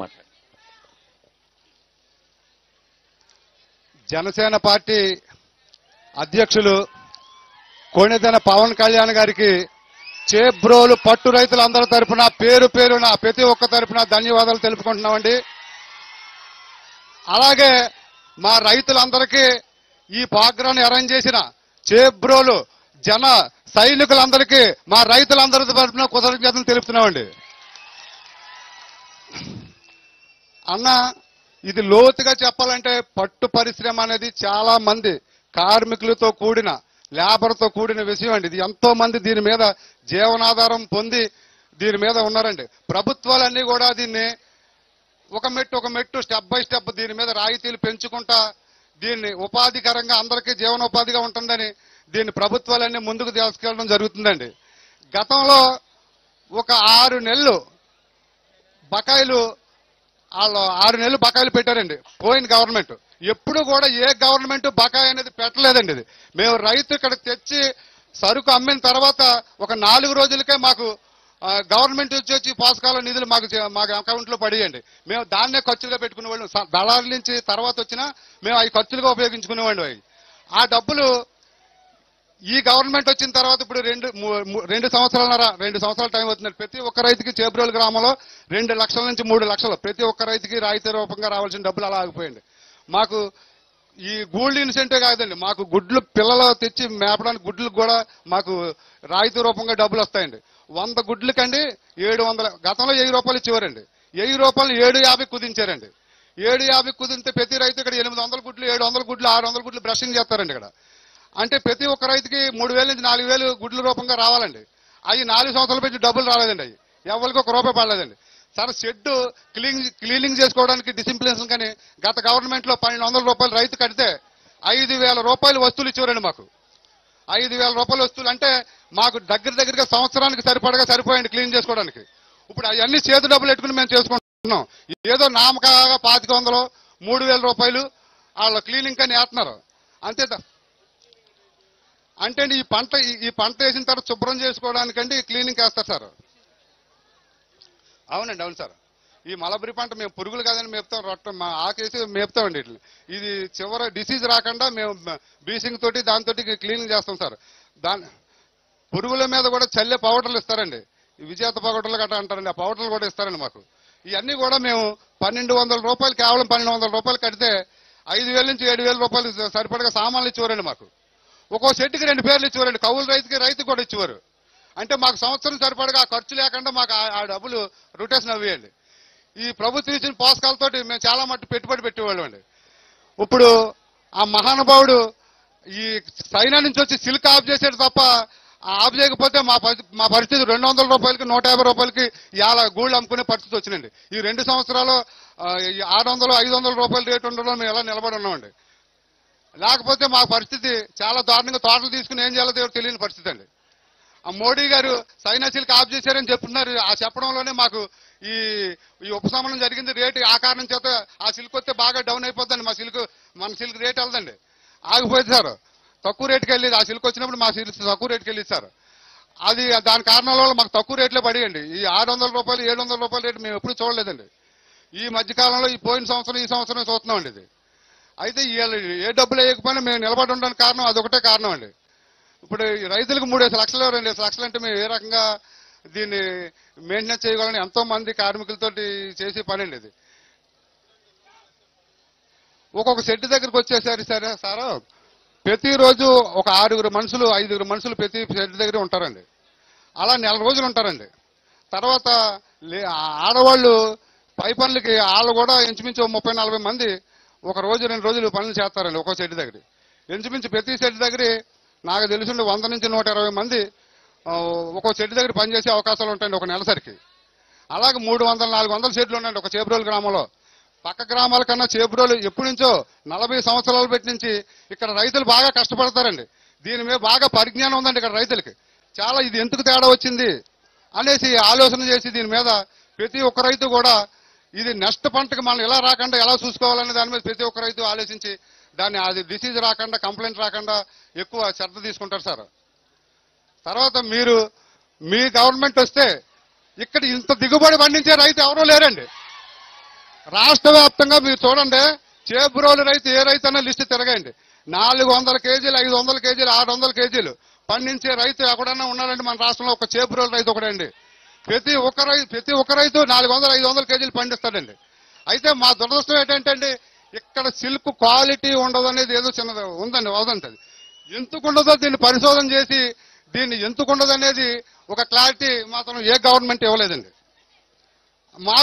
మాట్లాడు జనసేన పార్టీ అధ్యక్షులు కోణిదెన పవన్ కళ్యాణ్ గారికి చేబ్రోలు పట్టు రైతులందరి తరపున పేరు పేరున ప్రతి ఒక్క తరపున ధన్యవాదాలు తెలుపుకుంటున్నామండి అలాగే మా రైతులందరికీ ఈ ప్రోగ్రాన్ని అరేంజ్ చేసిన చేబ్రోలు జన సైనికులందరికీ మా రైతులందరి తరపున కృతజ్ఞతలు తెలుపుతున్నామండి అన్న ఇది లోతుగా చెప్పాలంటే పట్టు పరిశ్రమ అనేది చాలా మంది కార్మికులతో కూడిన లేబర్తో కూడిన విషయం అండి ఇది ఎంతో మంది దీని మీద జీవనాధారం పొంది దీని మీద ఉన్నారండి ప్రభుత్వాలన్నీ కూడా దీన్ని ఒక మెట్టు ఒక మెట్టు స్టెప్ బై స్టెప్ దీని మీద రాయితీలు పెంచుకుంటా దీన్ని ఉపాధికరంగా అందరికీ జీవనోపాధిగా ఉంటుందని దీన్ని ప్రభుత్వాలన్నీ ముందుకు తీసుకెళ్ళడం జరుగుతుందండి గతంలో ఒక ఆరు నెలలు బకాయిలు వాళ్ళు ఆరు నెలలు బకాయిలు పెట్టారండి పోయిన గవర్నమెంట్ ఎప్పుడు కూడా ఏ గవర్నమెంట్ బకాయి అనేది పెట్టలేదండి ఇది మేము రైతు ఇక్కడ తెచ్చి సరుకు అమ్మిన తర్వాత ఒక నాలుగు రోజులకే మాకు ఆ, గవర్నమెంట్ నుంచి వచ్చి పోషకాల నిధులు మాకు చే- మాకు అకౌంట్ లో పడేయండి మేము దాన్నే ఖర్చులుగా పెట్టుకునే వాళ్ళం స- దళారుల నుంచి తర్వాత వచ్చినా మేము అవి ఖర్చులుగా ఉపయోగించుకునేవాడి అవి ఆ డబ్బులు ఈ గవర్నమెంట్ వచ్చిన తర్వాత ఇప్పుడు రెండు మూ- మూ- రెండు సంవత్సరాలన్నర రెండు సంవత్సరాల టైం అవుతుంది ప్రతి ఒక్క రైతుకి చేబ్రోలు గ్రామంలో రెండు లక్షల నుంచి మూడు లక్షలు ప్రతి ఒక్క రైతుకి రాయితీ రూపంగా రావాల్సిన డబ్బులు అలా ఆగిపోయింది మాకు ఈ గోల్డ్ ఇన్సెంటివ్ కాదండి మాకు గుడ్లు పిల్లలు తెచ్చి మేపడానికి గుడ్లకు కూడా మాకు రాయితీ రూపంగా డబ్బులు వస్తాయండి వంద గుడ్లకండి ఏడు వందల గతంలో వెయ్యి రూపాయలు ఇచ్చేవారండి వెయ్యి రూపాయలు ఏడు యాభై కుదించారండి ఏడు యాభై కుదింతే ప్రతి రైతు ఇక్కడ ఎనిమిది వందల గుడ్లు ఏడు వందల గుడ్లు ఆరు వందల గుడ్లు బ్రషింగ్ చేస్తారండి ఇక్కడ అంటే ప్రతి ఒక్క రైతుకి మూడు వేల నుంచి నాలుగు వేలు గుడ్ల రూపంగా రావాలండి అవి నాలుగు సంవత్సరాలు పెట్టి డబ్బులు రాలేదండి అవి ఎవరికి ఒక రూపాయి పడలేదండి సరే షెడ్ క్లీన్ క్లీనింగ్ చేసుకోవడానికి డిసిప్లిన్స్ కానీ గత గవర్నమెంట్ లో పన్నెండు వందల రూపాయలు రైతు కడితే ఐదు వేల రూపాయలు వస్తువులు ఇచ్చేవారండి మాకు ఐదు వేల రూపాయల వస్తువులు అంటే మాకు దగ్గర దగ్గరగా సంవత్సరానికి సరిపడగా సరిపోయండి క్లీన్ చేసుకోవడానికి ఇప్పుడు అవన్నీ చేతి డబ్బులు పెట్టుకుని మేము చేసుకుంటున్నాం ఏదో నామకాగా పాతిక వందలు మూడు వేల రూపాయలు వాళ్ళ క్లీనింగ్ అని వేస్తున్నారు అంతే త- అంటే అండి ఈ పంట ఈ- ఈ పంట వేసిన తర్వాత శుభ్రం చేసుకోవడానికండి క్లీనింగ్ వేస్తారు సార్ అవునండి అవును సార్ ఈ మలబరి పంట మేము పురుగులు కాదని మేపుతాం రొట్ట మా ఆకేసి మేపుతామండి ఇట్లా ఇది చివర డిసీజ్ రాకుండా మేము బీసింగ్ తోటి దాంతో క్లీనింగ్ చేస్తాం సార్ దాని పురుగుల మీద కూడా చల్లే పౌడర్లు ఇస్తారండి ఈ విజేత పౌడర్లు గట్రా అంటారండి ఆ పౌడర్లు కూడా ఇస్తారండి మాకు ఇవన్నీ కూడా మేము పన్నెండు వందల రూపాయలు కేవలం పన్నెండు వందల రూపాయలు కడితే ఐదు వేల నుంచి ఏడు వేల రూపాయలు సరిపడగా సామాన్లు ఇచ్చేవారండి మాకు ఒక్కో సెట్కి రెండు పేర్లు ఇచ్చేవారండి కౌలు రైతుకి రైతు కూడా ఇచ్చేవారు అంటే మాకు సంవత్సరం సరిపడగా ఆ ఖర్చు లేకుండా మాకు ఆ- ఆ డబ్బులు రొటేషన్ అవ్వేయండి ఈ ప్రభుత్వం ఇచ్చిన పోషకాలతోటి మేము చాలా మట్టు పెట్టుబడి పెట్టేవాళ్ళం అండి ఇప్పుడు ఆ మహానుభావుడు ఈ చైనా నుంచి వచ్చి సిల్క్ ఆఫ్ చేసాడు తప్ప ఆ ఆఫ్ చేయకపోతే మా పరి- మా పరిస్థితి రెండు వందల రూపాయలకి నూట యాభై రూపాయలకి ఇలా గూళ్ళు అమ్ముకునే పరిస్థితి వచ్చిందండి ఈ రెండు సంవత్సరాలు ఆ, ఈ ఆరు వందలు ఐదు వందల రూపాయల రేటు ఉండడంలో మేము ఎలా నిలబడి ఉన్నామండి లేకపోతే మా పరిస్థితి చాలా దారుణంగా తోటలు తీసుకుని ఏం చేయాలో దేవుడు తెలియని పరిస్థితి అండి ఆ మోడీ గారు సైనా సిల్క్ ఆఫ్ చేశారని చెప్తున్నారు ఆ చెప్పడంలోనే మాకు ఈ ఈ ఉపశమనం జరిగింది రేటు ఆ కారణం చేత ఆ సిల్క్ వస్తే బాగా డౌన్ అయిపోద్దండి మా సిల్క్ మన సిల్క్ రేట్ వెళ్దండి ఆగిపోయింది సార్ తక్కువ రేటుకి వెళ్ళేది ఆ సిల్క్ వచ్చినప్పుడు మా సిల్క్ తక్కువ రేటుకి వెళ్ళేది సార్ అది దాని కారణాల వల్ల మాకు తక్కువ రేట్లో పడేయండి ఈ ఆరు వందల రూపాయలు ఏడు వందల రూపాయల రేటు మేము ఎప్పుడు చూడలేదండి ఈ మధ్య కాలంలో ఈ పోయిన సంవత్సరం ఈ సంవత్సరం చూస్తున్నామండి ఇది అయితే వీళ్ళు ఏ డబ్బులు వేయకపోయినా మేము నిలబడి ఉండడానికి కారణం అదొకటే కారణం అండి ఇప్పుడు ఈ రైతులకు మూడేసి లక్షలు రెండేసి లక్షలు అంటే మేము ఏ రకంగా దీన్ని మెయింటెనెన్స్ చేయగలని ఎంతో మంది కార్మికులతోటి చేసే పని అండి ఇది ఒక్కొక్క సెట్ దగ్గరికి వచ్చేసరి సరే సార్ ప్రతిరోజు ఒక ఆరుగురు మనుషులు ఐదుగురు మనుషులు ప్రతి సెట్ దగ్గర ఉంటారండి అలా నెల రోజులు ఉంటారండి తర్వాత లే- ఆడవాళ్ళు పై పనులకి వాళ్ళు కూడా ఇంచుమించు ముప్పై నలభై మంది ఒక రోజు రెండు రోజులు పనులు చేస్తారండి ఒక్కో సెట్ దగ్గర ఇంచుమించు ప్రతి సెట్ దగ్గర నాకు తెలిసిండి వంద నుంచి నూట ఇరవై మంది ఆ, ఒక్కో సెట్ దగ్గర పనిచేసే అవకాశాలు ఉంటాయండి ఒక నెలసరికి అలాగే మూడు వందల నాలుగు వందల సెట్లు ఉన్నాయండి ఒక చేబ్రోలు గ్రామంలో పక్క గ్రామాల కన్నా చేబ్రోలు ఎప్పటి నుంచో నలభై సంవత్సరాల పెట్టి నుంచి ఇక్కడ రైతులు బాగా కష్టపడతారండి దీని మీద బాగా పరిజ్ఞానం ఉందండి ఇక్కడ రైతులకి చాలా ఇది ఎందుకు తేడా వచ్చింది అనేసి ఆలోచన చేసి దీని మీద ప్రతి ఒక్క రైతు కూడా ఇది నెక్స్ట్ పంటకి మనం ఎలా రాకుండా ఎలా చూసుకోవాలనే దాని మీద ప్రతి ఒక్క రైతు ఆలోచించి దాన్ని అది డిసీజ్ రాకుండా కంప్లైంట్ రాకుండా ఎక్కువ శ్రద్ధ తీసుకుంటారు సార్ తర్వాత మీరు మీ గవర్నమెంట్ వస్తే ఇక్కడ ఇంత దిగుబడి పండించే రైతు ఎవరూ లేరండి రాష్ట్ర వ్యాప్తంగా మీరు చూడండి చేబ్రోలు రైతు ఏ రైతు అన్న లిస్టు తిరగండి నాలుగు వందల కేజీలు ఐదు వందల కేజీలు ఆరు వందల కేజీలు పండించే రైతు ఎక్కడన్నా ఉన్నారండి మన రాష్ట్రంలో ఒక చేబ్రోలు రైతు ఒకడండి ప్రతి ఒక్క రైతు ప్రతి ఒక్క రైతు నాలుగు వందల ఐదు వందల కేజీలు పండిస్తాడండి అయితే మా దురదృష్టం ఏంటంటే అండి ఇక్కడ సిల్క్ క్వాలిటీ ఉండదు అనేది ఏదో చిన్నది ఉందండి వదండి అది ఎందుకు ఉండదో దీన్ని పరిశోధన చేసి దీన్ని ఎందుకు ఉండదు అనేది ఒక క్లారిటీ మాత్రం ఏ గవర్నమెంట్ ఇవ్వలేదండి మా